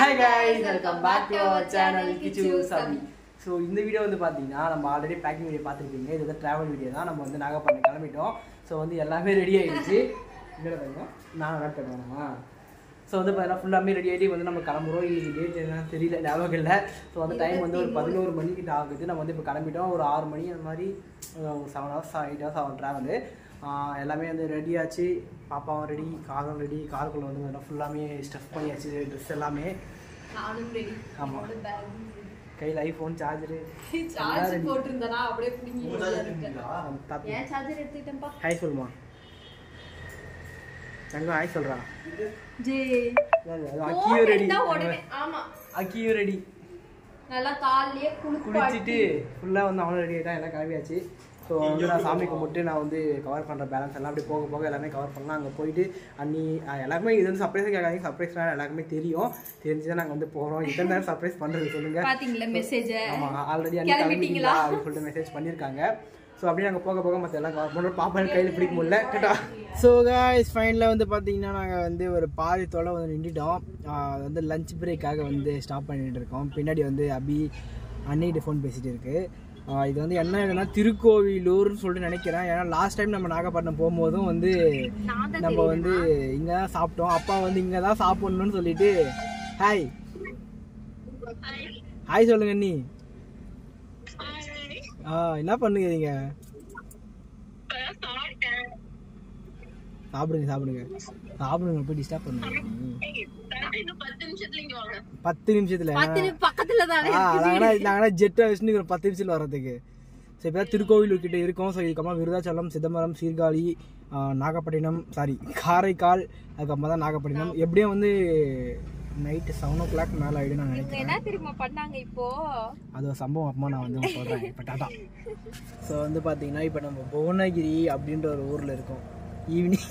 Hi guys welcome back to our channel Kichu Sabi so இந்த video வந்து பார்த்தீங்கன்னா நம்ம ஆல்ரெடி பேக்கிங் வீடியோ பார்த்துருப்பீங்க இது வந்து ட்ராவல் வீடியோ தான் நம்ம வந்து நாகப்பட்டினம் கிளம்பிட்டோம் ஸோ வந்து எல்லாமே ரெடி ஆயிடுச்சு என்னடா பண்ணுவோம் நான் நோட் பண்ணுவேனா ஸோ வந்து பார்த்தீங்கன்னா ஃபுல்லாமே ரெடி ஆகிட்டு வந்து நம்ம கிளம்புறோம் இன்னைக்கு டேட் என்ன தெரியல ஞாபகம் இல்லை ஸோ வந்து டைம் வந்து ஒரு பதினோரு மணிக்கிட்ட ஆகுது நம்ம வந்து இப்போ கிளம்பிட்டோம் ஒரு ஆறு மணி அந்த மாதிரி ஒரு செவன் ஹவர்ஸ் எயிட் ஹவர்ஸ் ஆகும் ட்ராவலு எல்லாமே வந்து ரெடி ஆச்சு பாப்பாவும் ரெடி காரும் ரெடி காருக்குள்ளே வந்து ஃபுல்லாமே ஸ்டஃப் பண்ணியாச்சு ட்ரெஸ் எல்லாமே நானும் ரெடி ஆமா. என்னோட பேக் கையில் ஐஃபோன் சார்ஜரு சார்ஜ் போட்டிருந்தனா அப்படியே பிடிங்கி ஏன் சார்ஜர் எடுத்துக்கிட்டேன்ப்பா ஹாய் சொல்லுமா தங்கம் ஹாய் சொல்கிறா ஜே அக்கியும் ரெடி உடனே ஆமா அக்கியும் ரெடி நல்லா காலையே குளிப்பாட்டி குளிச்சுட்டு ஃபுல்லாக வந்து அவனும் ரெடி ஆகிட்டான் எல்லாம் கிளம்பியாச்சு ஸோ வந்து நான் சாமி கும்பிட்டு நான் வந்து கவர் பண்ணுற பேலன்ஸ் எல்லாம் அப்படி போக போக எல்லாமே கவர் பண்ணலாம் அங்கே போயிட்டு அன்னி அஹ் எல்லாருமே இது வந்து சர்ப்ரைஸ் கேட்காதீங்க சர்ப்ரைஸ்லாம் எல்லாருக்குமே தெரியும் தெரிஞ்சு தான் நாங்கள் வந்து போகிறோம் இத்தனை நேரம் சர்ப்ரைஸ் பண்ணுறது சொல்லுங்கள் பாத்தீங்களா மெசேஜ ஆமாம் ஆல்ரெடி அன்னி கிளம்பிட்டீங்களா? கிளம்பிட்டீங்களா அப்படின்னு சொல்லிட்டு மெசேஜ் பண்ணியிருக்காங்க ஸோ அப்படியே நாங்கள் போக போக மற்ற எல்லாம் கவர் பண்ணுறோம் பாப்பா கையில் பிடிக்க முடியல டட்டா ஸோ காய்ஸ் ஃபைனலில் வந்து பார்த்தீங்கன்னா நாங்கள் வந்து ஒரு பாதி தொலை வந்து நின்றுட்டோம் ஆஹ் அது வந்து லஞ்ச் பிரேக்காக வந்து ஸ்டாப் பண்ணிட்டு இருக்கோம் பின்னாடி வந்து அபி அன்னிகிட்ட ஃபோன் பேசிட்டு இருக்கு ஆஹ் இது வந்து என்ன இதுனா திருக்கோவிலூர்னு சொல்லிட்டு நினைக்கிறேன் ஏன்னா லாஸ்ட் டைம் நம்ம நாகப்பட்டினம் போகும்போதும் வந்து நம்ம வந்து இங்கே தான் சாப்பிட்டோம் அப்பா வந்து இங்கே தான் சாப்பிடணும்னு சொல்லிட்டு ஹாய் ஹாய் சொல்லுங்க அண்ணி ஆ என்ன பண்ணுகிறீங்க சாப்பிடுங்க சாப்பிடுங்க சாப்பிடுங்க போய் டிஸ்டர்ப் பண்ணுங்க பத்து நிமிஷத்துல பக்கத்துல தானே ஆ, நாங்கன்னா நாங்கன்னா ஜெட்டை வச்சுன்னு ஒரு பத்து நிமிஷத்துல வர்றதுக்கு ஸோ இப்போ திருக்கோவிலூர் கிட்ட இருக்கோம் ஸோ இதுக்கப்புறம் விருதாச்சலம் சிதம்பரம் சீர்காழி ஆ, நாகப்பட்டினம் சாரி காரைக்கால் அதுக்கப்புறம் தான் நாகப்பட்டினம் எப்படியும் வந்து நைட்டு செவன் ஓ கிளாக் மேலே ஆகிடும் நான் நினைக்கிறேன் என்ன தெரியுமா பண்ணாங்க இப்போ அது ஒரு சம்பவம் அப்புறமா நான் வந்து சொல்கிறேன் இப்போ டாட்டா ஸோ வந்து பார்த்தீங்கன்னா இப்போ நம்ம புவனகிரி அப்படின்ற ஒரு ஊரில் இருக்கோம் ஈவினிங்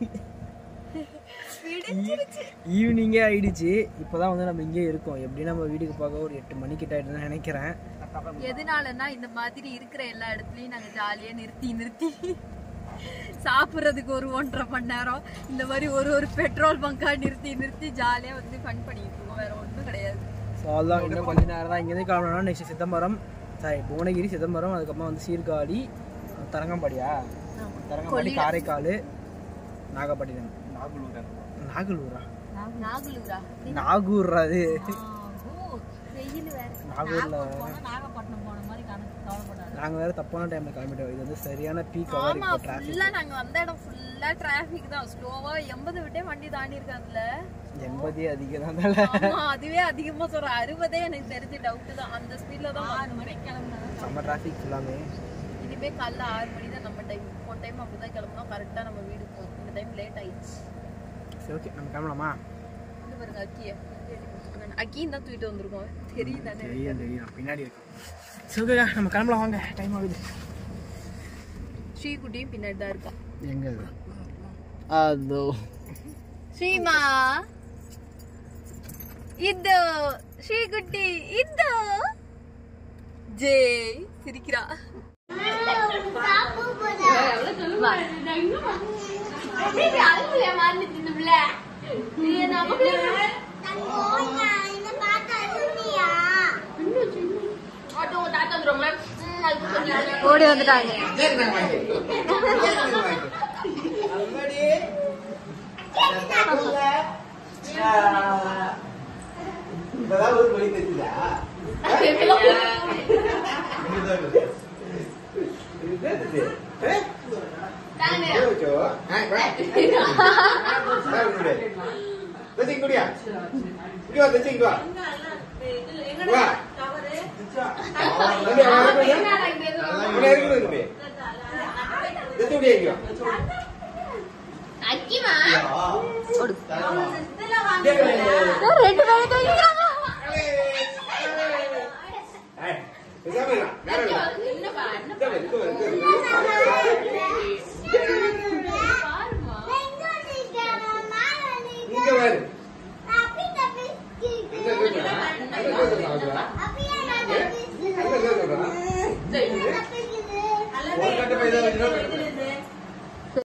ஈவினிங்கே ஆயிடுச்சு இப்போ தான் வந்து நம்ம இங்கே இருக்கோம் எப்படியும் நம்ம வீட்டுக்கு பார்க்க ஒரு எட்டு மணிக்கிட்ட ஆயிடுதுன்னு நினைக்கிறேன் எதனாலன்னா இந்த மாதிரி இருக்கிற எல்லா இடத்துலயும் நாங்க ஜாலியா நிறுத்தி நிறுத்தி சாப்பிடுறதுக்கு ஒரு ஒன்றரை மணி நேரம் இந்த மாதிரி ஒரு ஒரு பெட்ரோல் பங்கா நிறுத்தி நிறுத்தி ஜாலியா வந்து ஃபன் பண்ணிட்டு இருக்கோம் வேற ஒண்ணும் கிடையாது ஸோ அதான் இன்னும் கொஞ்ச நேரம் தான் இங்கேருந்து கிளம்பணும்னா நெக்ஸ்ட் சிதம்பரம் சாரி புவனகிரி சிதம்பரம் அதுக்கப்புறமா வந்து சீர்காழி தரங்கம்பாடியா தரங்கம்பாடி காரைக்கால் நாகப்பட்டினம் நாகலூரா நாகலூரா நாகூர் அது வெயில் வேற நாகூர்ல போனா நாகப்பட்டினம் போன மாதிரி கணக்கு கவலைப்படாது நாங்கள் வேற தப்பான டைம்ல கிளம்பிட்டோம் இது வந்து சரியான பீக் அவர் ஆமா இப்போ டிராஃபிக் ஃபுல்லா நாங்க வந்த இடம் ஃபுல்லா டிராபிக் தான் ஸ்லோவா எண்பது விட்டே வண்டி தாண்டி இருக்காதுல எண்பதே அதிகம் தான் ஆமா அதுவே அதிகமா சொல்றேன் அறுபதே எனக்கு தெரிஞ்சு டவுட் தான் அந்த ஸ்பீட்ல தான் ஆறு மணிக்கு கிளம்புனாங்க செம்ம டிராஃபிக் ஃபுல்லாமே இனிமே காலைல ஆறு மணி தான் நம்ம டைம் போன டைம் அப்படிதான் கிளம்புனோம் கரெக்டா நம்ம வீடு போகும் இந்த டைம் லேட் ஆயிடுச்சு சரி ஓகே நம்ம கிளம்பலாமா இந்த பாருங்க அக்கிய அக்கியும் தான் தூக்கிட்டு வந்திருக்கோம் தெரியும் தானே தெரியும் தெரியும் நான் பின்னாடி இருக்கேன் சரி ஓகே நம்ம கிளம்பலாம் வாங்க டைம் ஆகுது ஸ்ரீகுட்டியும் பின்னாடி தான் இருக்கா எங்க இது அதோ ஸ்ரீமா இது ஸ்ரீகுட்டி இது ஜே சிரிக்கிறா ஓடி வந்துட்டாங்க